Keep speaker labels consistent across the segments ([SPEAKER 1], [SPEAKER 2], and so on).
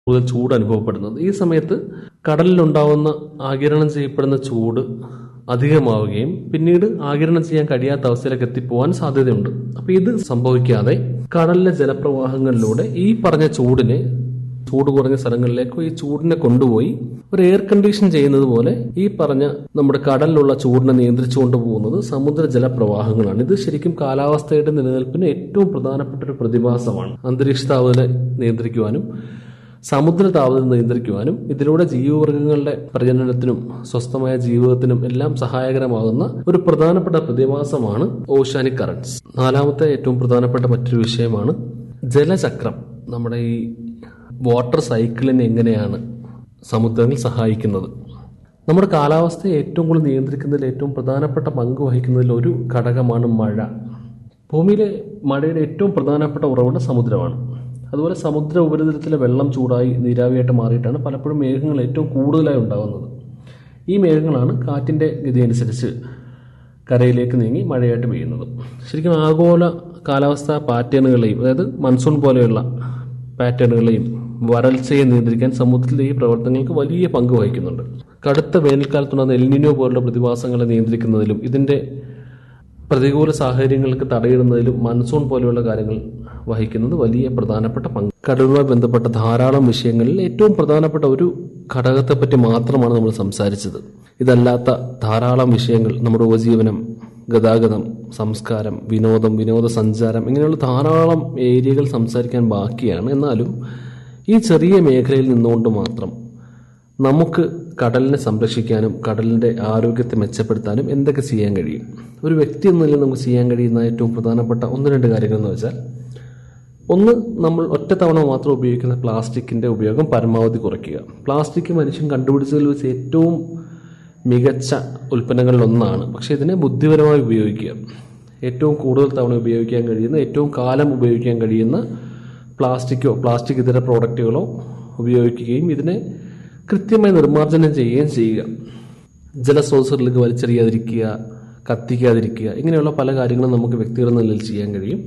[SPEAKER 1] കൂടുതൽ ചൂട് അനുഭവപ്പെടുന്നത് ഈ സമയത്ത് കടലിലുണ്ടാവുന്ന ആകിരണം ചെയ്യപ്പെടുന്ന ചൂട് അധികമാവുകയും പിന്നീട് ആകിരണം ചെയ്യാൻ കഴിയാത്ത അവസ്ഥയിലേക്ക് എത്തിപ്പോവാൻ സാധ്യതയുണ്ട് അപ്പോൾ ഇത് സംഭവിക്കാതെ കടലിലെ ജലപ്രവാഹങ്ങളിലൂടെ ഈ പറഞ്ഞ ചൂടിനെ ചൂട് കുറഞ്ഞ സ്ഥലങ്ങളിലേക്ക് ഈ ചൂടിനെ കൊണ്ടുപോയി ഒരു എയർ കണ്ടീഷൻ ചെയ്യുന്നത് പോലെ ഈ പറഞ്ഞ നമ്മുടെ കടലിലുള്ള ചൂടിനെ നിയന്ത്രിച്ചു കൊണ്ടുപോകുന്നത് സമുദ്ര ജലപ്രവാഹങ്ങളാണ് ഇത് ശരിക്കും കാലാവസ്ഥയുടെ നിലനിൽപ്പിന് ഏറ്റവും പ്രധാനപ്പെട്ട ഒരു പ്രതിഭാസമാണ് അന്തരീക്ഷ താപനില നിയന്ത്രിക്കുവാനും സമുദ്ര താപനില നിയന്ത്രിക്കുവാനും ഇതിലൂടെ ജീവവർഗങ്ങളുടെ പ്രജനനത്തിനും സ്വസ്ഥമായ ജീവിതത്തിനും എല്ലാം സഹായകരമാകുന്ന ഒരു പ്രധാനപ്പെട്ട പ്രതിഭാസമാണ് ഓഷ്യാനിക് കറൻസ് നാലാമത്തെ ഏറ്റവും പ്രധാനപ്പെട്ട മറ്റൊരു വിഷയമാണ് ജലചക്രം നമ്മുടെ ഈ വാട്ടർ സൈക്കിളിനെ എങ്ങനെയാണ് സമുദ്രങ്ങൾ സഹായിക്കുന്നത് നമ്മുടെ കാലാവസ്ഥയെ ഏറ്റവും കൂടുതൽ നിയന്ത്രിക്കുന്നതിൽ ഏറ്റവും പ്രധാനപ്പെട്ട പങ്ക് വഹിക്കുന്നതിൽ ഒരു ഘടകമാണ് മഴ ഭൂമിയിലെ മഴയുടെ ഏറ്റവും പ്രധാനപ്പെട്ട ഉറവിടം സമുദ്രമാണ് അതുപോലെ സമുദ്ര ഉപരിതലത്തിലെ വെള്ളം ചൂടായി നീരാവിയായിട്ട് മാറിയിട്ടാണ് പലപ്പോഴും മേഘങ്ങൾ ഏറ്റവും കൂടുതലായി ഉണ്ടാകുന്നത് ഈ മേഘങ്ങളാണ് കാറ്റിൻ്റെ ഗതി അനുസരിച്ച് കരയിലേക്ക് നീങ്ങി മഴയായിട്ട് പെയ്യുന്നത് ശരിക്കും ആഗോള കാലാവസ്ഥാ പാറ്റേണുകളെയും അതായത് മൺസൂൺ പോലെയുള്ള പാറ്റേണുകളെയും വരൾച്ചയെ നിയന്ത്രിക്കാൻ സമുദ്രത്തിലെ ഈ പ്രവർത്തനങ്ങൾക്ക് വലിയ പങ്ക് വഹിക്കുന്നുണ്ട് കടുത്ത വേനൽക്കാലത്തുണ്ടാകുന്ന എൽനിനോ പോലുള്ള പ്രതിഭാസങ്ങളെ നിയന്ത്രിക്കുന്നതിലും ഇതിൻ്റെ പ്രതികൂല സാഹചര്യങ്ങൾക്ക് തടയിടുന്നതിലും മൺസൂൺ പോലെയുള്ള കാര്യങ്ങൾ വഹിക്കുന്നത് വലിയ പ്രധാനപ്പെട്ട പങ്ക് കടലുമായി ബന്ധപ്പെട്ട ധാരാളം വിഷയങ്ങളിൽ ഏറ്റവും പ്രധാനപ്പെട്ട ഒരു ഘടകത്തെപ്പറ്റി മാത്രമാണ് നമ്മൾ സംസാരിച്ചത് ഇതല്ലാത്ത ധാരാളം വിഷയങ്ങൾ നമ്മുടെ ഉപജീവനം ഗതാഗതം സംസ്കാരം വിനോദം വിനോദസഞ്ചാരം ഇങ്ങനെയുള്ള ധാരാളം ഏരിയകൾ സംസാരിക്കാൻ ബാക്കിയാണ് എന്നാലും ഈ ചെറിയ മേഖലയിൽ നിന്നുകൊണ്ട് മാത്രം നമുക്ക് കടലിനെ സംരക്ഷിക്കാനും കടലിൻ്റെ ആരോഗ്യത്തെ മെച്ചപ്പെടുത്താനും എന്തൊക്കെ ചെയ്യാൻ കഴിയും ഒരു വ്യക്തി എന്ന നിലയിൽ നമുക്ക് ചെയ്യാൻ കഴിയുന്ന ഏറ്റവും പ്രധാനപ്പെട്ട ഒന്ന് രണ്ട് കാര്യങ്ങൾ എന്ന് വെച്ചാൽ ഒന്ന് നമ്മൾ ഒറ്റത്തവണ മാത്രം ഉപയോഗിക്കുന്ന പ്ലാസ്റ്റിക്കിൻ്റെ ഉപയോഗം പരമാവധി കുറയ്ക്കുക പ്ലാസ്റ്റിക് മനുഷ്യൻ കണ്ടുപിടിച്ചതിൽ വെച്ച് ഏറ്റവും മികച്ച ഉൽപ്പന്നങ്ങളിൽ ഒന്നാണ് പക്ഷേ ഇതിനെ ബുദ്ധിപരമായി ഉപയോഗിക്കുക ഏറ്റവും കൂടുതൽ തവണ ഉപയോഗിക്കാൻ കഴിയുന്ന ഏറ്റവും കാലം ഉപയോഗിക്കാൻ കഴിയുന്ന പ്ലാസ്റ്റിക്കോ പ്ലാസ്റ്റിക് ഇതര പ്രോഡക്റ്റുകളോ ഉപയോഗിക്കുകയും ഇതിനെ കൃത്യമായി നിർമ്മാർജ്ജനം ചെയ്യുകയും ചെയ്യുക ജലസ്രോതസ്സുകളിലേക്ക് വലിച്ചെറിയാതിരിക്കുക കത്തിക്കാതിരിക്കുക ഇങ്ങനെയുള്ള പല കാര്യങ്ങളും നമുക്ക് വ്യക്തികളുടെ നിലയിൽ ചെയ്യാൻ കഴിയും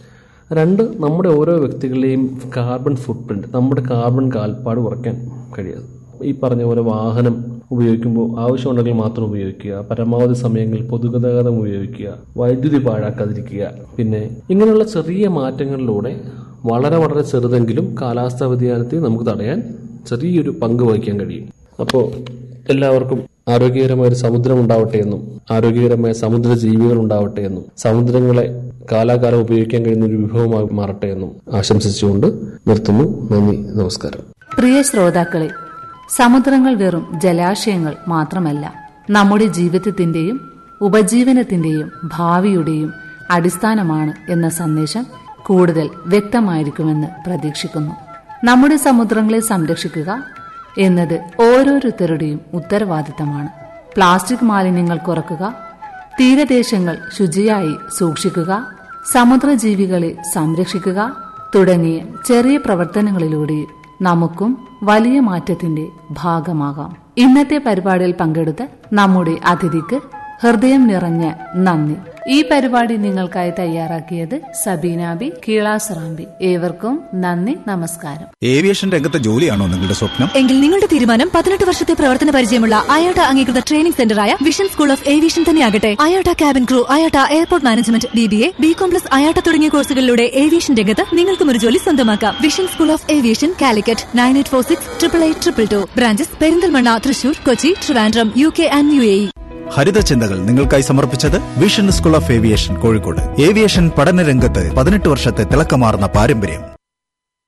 [SPEAKER 1] രണ്ട് നമ്മുടെ ഓരോ വ്യക്തികളുടെയും കാർബൺ ഫുട് പ്രിന്റ് നമ്മുടെ കാർബൺ കാൽപ്പാട് കുറയ്ക്കാൻ കഴിയും ഈ പറഞ്ഞ പോലെ വാഹനം ഉപയോഗിക്കുമ്പോൾ ആവശ്യമുണ്ടെങ്കിൽ മാത്രം ഉപയോഗിക്കുക പരമാവധി സമയങ്ങളിൽ പൊതുഗതാഗതം ഉപയോഗിക്കുക വൈദ്യുതി പാഴാക്കാതിരിക്കുക പിന്നെ ഇങ്ങനെയുള്ള ചെറിയ മാറ്റങ്ങളിലൂടെ വളരെ വളരെ ചെറുതെങ്കിലും കാലാവസ്ഥാ വ്യതിയാനത്തെ നമുക്ക് തടയാൻ ചെറിയൊരു പങ്ക് വഹിക്കാൻ കഴിയും അപ്പോൾ എല്ലാവർക്കും ആരോഗ്യകരമായ ഒരു സമുദ്രം ഉണ്ടാവട്ടെ എന്നും ആരോഗ്യകരമായ സമുദ്ര ജീവികൾ ഉണ്ടാവട്ടെ എന്നും സമുദ്രങ്ങളെ കാലാകാലം ഉപയോഗിക്കാൻ കഴിയുന്ന ഒരു വിഭവമായി മാറട്ടെ എന്നും ആശംസിച്ചുകൊണ്ട് നിർത്തുന്നു നന്ദി നമസ്കാരം
[SPEAKER 2] പ്രിയ ശ്രോതാക്കളെ സമുദ്രങ്ങൾ വെറും ജലാശയങ്ങൾ മാത്രമല്ല നമ്മുടെ ജീവിതത്തിന്റെയും ഉപജീവനത്തിന്റെയും ഭാവിയുടെയും അടിസ്ഥാനമാണ് എന്ന സന്ദേശം കൂടുതൽ വ്യക്തമായിരിക്കുമെന്ന് പ്രതീക്ഷിക്കുന്നു നമ്മുടെ സമുദ്രങ്ങളെ സംരക്ഷിക്കുക എന്നത് ഓരോരുത്തരുടെയും ഉത്തരവാദിത്തമാണ് പ്ലാസ്റ്റിക് മാലിന്യങ്ങൾ കുറക്കുക തീരദേശങ്ങൾ ശുചിയായി സൂക്ഷിക്കുക സമുദ്രജീവികളെ സംരക്ഷിക്കുക തുടങ്ങിയ ചെറിയ പ്രവർത്തനങ്ങളിലൂടെ നമുക്കും വലിയ മാറ്റത്തിന്റെ ഭാഗമാകാം ഇന്നത്തെ പരിപാടിയിൽ പങ്കെടുത്ത് നമ്മുടെ അതിഥിക്ക് ഹൃദയം നിറഞ്ഞ നന്ദി ഈ പരിപാടി നിങ്ങൾക്കായി തയ്യാറാക്കിയത് സബീനാബി കീളാസറാമ്പി ഏവർക്കും നന്ദി നമസ്കാരം
[SPEAKER 3] ഏവിയേഷൻ രംഗത്തെ ജോലിയാണോ നിങ്ങളുടെ സ്വപ്നം
[SPEAKER 4] എങ്കിൽ നിങ്ങളുടെ തീരുമാനം പതിനെട്ട് വർഷത്തെ പ്രവർത്തന പരിചയമുള്ള അയോട്ട അംഗീകൃത ട്രെയിനിംഗ് സെന്ററായ വിഷൻ സ്കൂൾ ഓഫ് ഏവിയേഷൻ തന്നെയാകട്ടെ IATA cabin crew IATA airport management D B A B കോംപ്ലസ് അയോട്ട തുടങ്ങിയ കോഴ്സുകളിലൂടെ ഏവിയേഷൻ രംഗത്ത് നിങ്ങൾക്കും ഒരു ജോലി സ്വന്തമാക്കാം Vision School of Aviation Calicut nine eight four six triple eight triple two branches Perinthalmanna Thrissur Kochi Trivandrum U K and U A E
[SPEAKER 3] ഹരിത ചിന്തകൾ നിങ്ങൾക്കായി സമർപ്പിച്ചത് Vision School of Aviation Kozhikode aviation പഠന രംഗത്ത് പതിനെട്ട് വർഷത്തെ തിളക്കമാർന്ന പാരമ്പര്യം